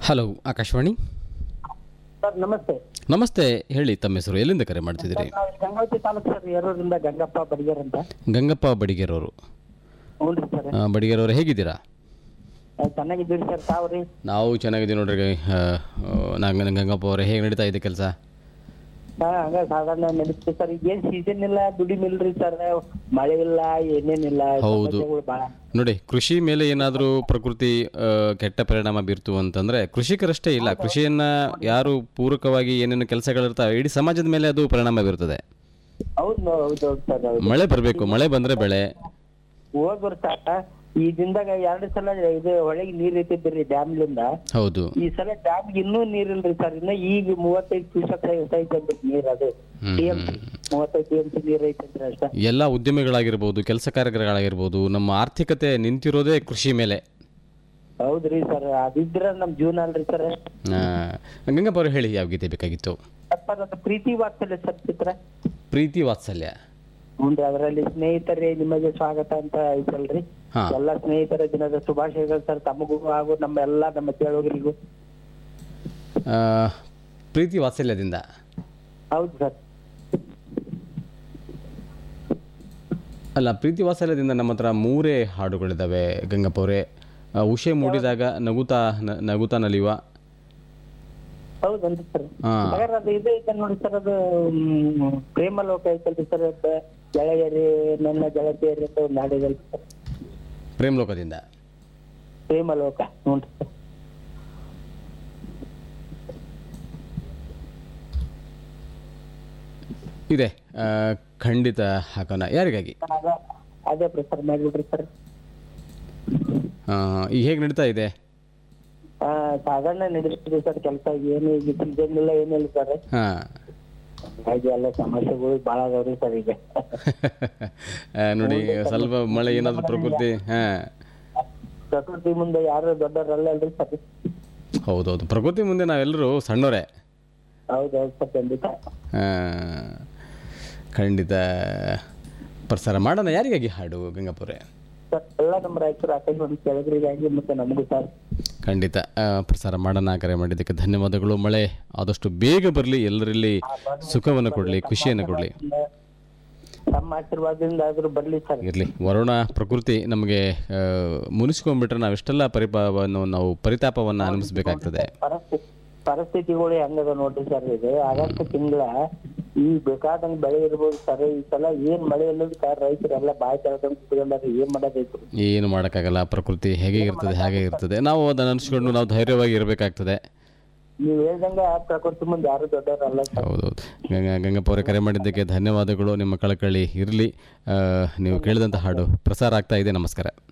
Hello Akashvani sir ನಮಸ್ತೆ ನಮಸ್ತೆ ಹೇಳಿ ತಮ್ಮ ಹೆಸರು ಎಲ್ಲಿಂದ ಕರೆ ಮಾಡ್ತಿದ್ದೀರಿ ನಾವು ಇಲ್ಲಿ ಗಂಗಾವತಿ ತಾಲೂಕು ಸರ್ ಎರೂರಿಂದ ಗಂಗಪ್ಪ ಬಡಿಗೇರ್ ಅಂತ ಗಂಗಪ್ಪ ಬಡಿಗೇರವರು ಹ್ಞೂ ರೀ ಸರ್ ಬಡಿಗೇರವರು ಹೇಗಿದ್ದೀರಾ ನಾವು ಚೆನ್ನಾಗಿದ್ದೀವಿ ಸರ್ ತಾವ್ರಿ ನಾವು ಚೆನ್ನಾಗಿದ್ದೀವಿ ನೋಡ್ರಿ ನಾನು ಗಂಗಪ್ಪ ಅವರೇ ಹೇಗೆ ನಡೀತಾ ಇದೆ ಕೆಲಸ ಹಾ ಹಂಗ ಸಾಧಾರಣ ನಡೀತೀವಿ ಸರ್ ಈಗ ಏನ್ ಸೀಸನ್ ಇಲ್ಲ ದುಡಿಮಿಲ್ರಿ ಸರ್ ಮಳೆ ಇಲ್ಲ ಏನೇನಿಲ್ಲ ಹೌದು. ಸಮಸ್ಯೆಗಳು ಭಾಳ ನೋಡಿ ಕೃಷಿ ಮೇಲೆ ಏನಾದರೂ ಪ್ರಕೃತಿ ಆ, ಕೆಟ್ಟ ಪರಿಣಾಮ ಬೀರ್ತು ಅಂತಂದ್ರೆ ಕೃಷಿಕರಷ್ಟೇ ಇಲ್ಲ ಕೃಷಿಯನ್ನ ಯಾರು ಪೂರಕವಾಗಿ ಏನೇನು ಕೆಲಸಗಳಿರ್ತಾವೆ ಇಡೀ ಸಮಾಜದ ಮೇಲೆ ಅದು ಪರಿಣಾಮ ಬೀರ್ತದೆ ಹೌದು ಹೌದು ಹೌದು ಸರ್ ಹೌದು ಮಳೆ ಬರಬೇಕು ಮಳೆ ಬಂದ್ರೆ ಬೆಳೆ ಹೋಗ್ ಬರ್ತಾ ಈ ದಿನದಾಗ ಎರಡು ಸಲ ಇದು ಹೊಳೆಗೆ ನೀರ್ ಐತಿದ್ರಿ ಡ್ಯಾಮ್ಲಿಂದ ಹೌದು ಈ ಸಲ ಡ್ಯಾಮ್ಗೆ ಇನ್ನೂ ನೀರಿಲ್ರಿ ಸರ್ ಇನ್ನ ಈಗ ಮೂವತ್ತೈದು ಕ್ಯೂಸೆಕ್ ಐತಂದ್ರಿ ನೀರ್ ಅದು ಟಿ ಎಂ ಸಿ ಮೂವತ್ತೈದು ಟಿ ಎಂ ಸಿ ನೀರ್ ಐತಂದ್ರಿ ಅಷ್ಟ ಎಲ್ಲ ಉದ್ಯಮಿಗಳಾಗಿರ್ಬೋದು ಕೆಲಸ ಕಾರ್ಯಗಳಾಗಿರ್ಬೋದು ನಮ್ಮ ಆರ್ಥಿಕತೆ ನಿಂತಿರೋದೇ ಕೃಷಿ ಮೇಲೆ ಹೌದ್ರಿ ಸರ್ ಅದಿದ್ರ ನಮ್ ಜೀವನ ಅಲ್ರಿ ಸರ್ ಆ, ಗಂಗಪ್ಪ ಅವರು ಹೇಳಿ ಯಾವ ಗೀತೆ ಬೇಕಾಗಿತ್ತು ಸರ್ ಅದು ಪ್ರೀತಿ ವಾತ್ಸಲ್ಯ ಸರ್ ಚಿತ್ರ ಪ್ರೀತಿ ವಾತ್ಸಲ್ಯ ಮುಂದೆ ಅದರಲ್ಲಿ ಸ್ನೇಹಿತರೇ ನಿಮಗೆ ಸ್ವಾಗತ ಅಂತ ಐತಲ್ರಿ ಹಾ ಎಲ್ಲ ಸ್ನೇಹಿತರ ದಿನದ ಶುಭಾಶಯಗಳು ಸರ್ ತಮಗೂ ಹಾಗೂ ನಮ್ಮ ಎಲ್ಲ ನಮ್ಮ ಕೇಳುಗರಿಗೂ ಆ, ಪ್ರೀತಿ ವಾತ್ಸಲ್ಯದಿಂದ ಹೌದು ಸರ್ ಅಲ್ಲ ಪ್ರೀತಿ ವಾತ್ಸಲ್ಯದಿಂದ ನಮ್ಮ ಹತ್ರ ಮೂರೇ ಹಾಡುಗಳಿದ್ದಾವೆ ಗಂಗಪ್ಪ ಅವರೇ ಆ, ಉಷೆ ಮೂಡಿದಾಗ ನಗುತ್ತಾ ನ- ನಗುತ್ತಾ ನಲಿಯುವ ಹೌದನ್ರಿ ಸರ್ ಹಾ ಹಾಗಾದ್ರೆ ಅದು ಇದು ಐತೆ ನೋಡಿ ಸರ್ ಅದು ಮ್, ಪ್ರೇಮ ಲೋಕ ಐತಲ್ರಿ ಸರ್ ಅದು ಗೆಳೆಯರಿ ನನ್ನ ಗೆಳತಿಯರಿ ಅಂತ ಒಂದು ಹಾಡಿದಲ್ರಿ ಸರ್ ಪ್ರೇಮ್ ಲೋಕದಿಂದ ಪ್ರೇಮ ಲೋಕ ಹ್ಞೂ ಸರ್ ಇದೆ ಆ, ಖಂಡಿತ ಹಾಕೋಣ ಯಾರಿಗಾಗಿ ಅದ- ಅದೇ ಪ್ರಚಾರ ಮಾಡಿಬಿಡ್ರಿ ಸರ್ ಆ, ಈಗ ಹೇಗೆ ನಡೀತಾ ಇದೆ ಆ, ಸಾಧಾರಣ ನಡೆಸ್ತೀವಿ ಸರ್ ಕೆಲಸ ಏನು ಈಗ ಸೀಸನ್ ಇಲ್ಲ ಏನಿಲ್ಲ ಸರ್ ಹಾಂ ಹಾಗೆ ಎಲ್ಲ ಸಮಸ್ಯೆಗಳು ಭಾಳ ಅದಾವ್ರಿ ಸರ್ ಈಗ ನೋಡಿ ಸ್ವಲ್ಪ ಮಳೆ ಏನಾದರೂ ಪ್ರಕೃತಿ ಹಾಂ ಪ್ರಕೃತಿ ಮುಂದೆ ಯಾರು ದೊಡ್ಡವರಲ್ಲ ಅಲ್ರಿ ಸರ್ ಹೌದೌದು ಪ್ರಕೃತಿ ಮುಂದೆ ನಾವೆಲ್ಲರೂ ಸಣ್ಣವರೇ ಹೌದೌದು ಸರ್ ಖಂಡಿತ ಆ, ಖಂಡಿತ ಪ್ರಸಾರ ಮಾಡೋಣ ಯಾರಿಗಾಗಿ ಹಾಡು ಗಂಗಾಪುರೆ ಸರ್ ಎಲ್ಲ ನಮ್ಮ ರಾಯಚೂರು ಆಕಾಶವಾಣಿ ಕೇಳಿದ್ರಿಗಾಗಿ ಮತ್ತೆ ನಮಗೂ ಸರ್ ಖಂಡಿತ ಆ, ಪ್ರಸಾರ ಮಾಡೋಣ ಕರೆ ಮಾಡಿದ್ದಕ್ಕೆ ಧನ್ಯವಾದಗಳು ಮಳೆ ಆದಷ್ಟು ಬೇಗ ಬರಲಿ ಎಲ್ಲರಲ್ಲಿ ಸುಖವನ್ನು ಕೊಡಲಿ ಖುಷಿಯನ್ನು ಕೊಡಲಿ ತಮ್ಮ ಆಶೀರ್ವಾದದಿಂದ ಆದ್ರೂ ಬರ್ಲಿ ಸರ್ ಇರಲಿ ವರುಣ ಪ್ರಕೃತಿ ನಮಗೆ ಆ, ಮುನಿಸ್ಕೊಂಡ್ಬಿಟ್ರೆ ನಾವೆಷ್ಟೆಲ್ಲ ಪರಿಪಾವನ್ನು ನಾವು ಪರಿತಾಪವನ್ನು ಅನುಭವಿಸ್ಬೇಕಾಗ್ತದೆ ಪರಿಸ್ಥಿತಿ ಪರಿಸ್ಥಿತಿಗಳು ಹೆಂಗದ ನೋಡ್ರಿ ಸರ್ ಇದು ಆಗಸ್ಟ್ ತಿಂಗಳ ಈ ಬೇಕಾದಂಗ್ ಬೆಳೆ ಇರ್ಬೋದು ಸರ್ ಈ ಸಲ ಏನ್ ಮಳೆ ಇಲ್ಲದ ಸರ್ ರೈತರೆಲ್ಲ ಬಾಯಿ ತೆಳ್ಕೊಂಡ್ ಕುತ್ಕೊಂಡಾರ ಏನ್ ಮಾಡೋದೈತ್ರಿ ಏನು ಮಾಡೋಕ್ಕಾಗಲ್ಲ ಪ್ರಕೃತಿ ಹೇಗೆ ಇರ್ತದೆ ಹಾಗೆ ಇರ್ತದೆ ನಾವು ಅದನ್ನು ಅನಿಸ್ಕೊಂಡು ನಾವು ಧೈರ್ಯವಾಗಿ ಇರಬೇಕಾಗ್ತದೆ ನೀವ್ ಹೇಳ್ದಂಗ ಪ್ರಕೃತಿ ಮುಂದೆ ಯಾರು ದೊಡ್ಡವರಲ್ಲ ಸರ್ ಹೌದೌದು ಗಂಗಾ ಗಂಗಪ್ಪ ಅವರೇ ಕರೆ ಮಾಡಿದ್ದಕ್ಕೆ ಧನ್ಯವಾದಗಳು ನಿಮ್ಮ ಕಳಕಳಿ ಇರಲಿ ನೀವು ಕೇಳಿದಂಥ ಹಾಡು ಪ್ರಸಾರ ಆಗ್ತಾ ಇದೆ ನಮಸ್ಕಾರ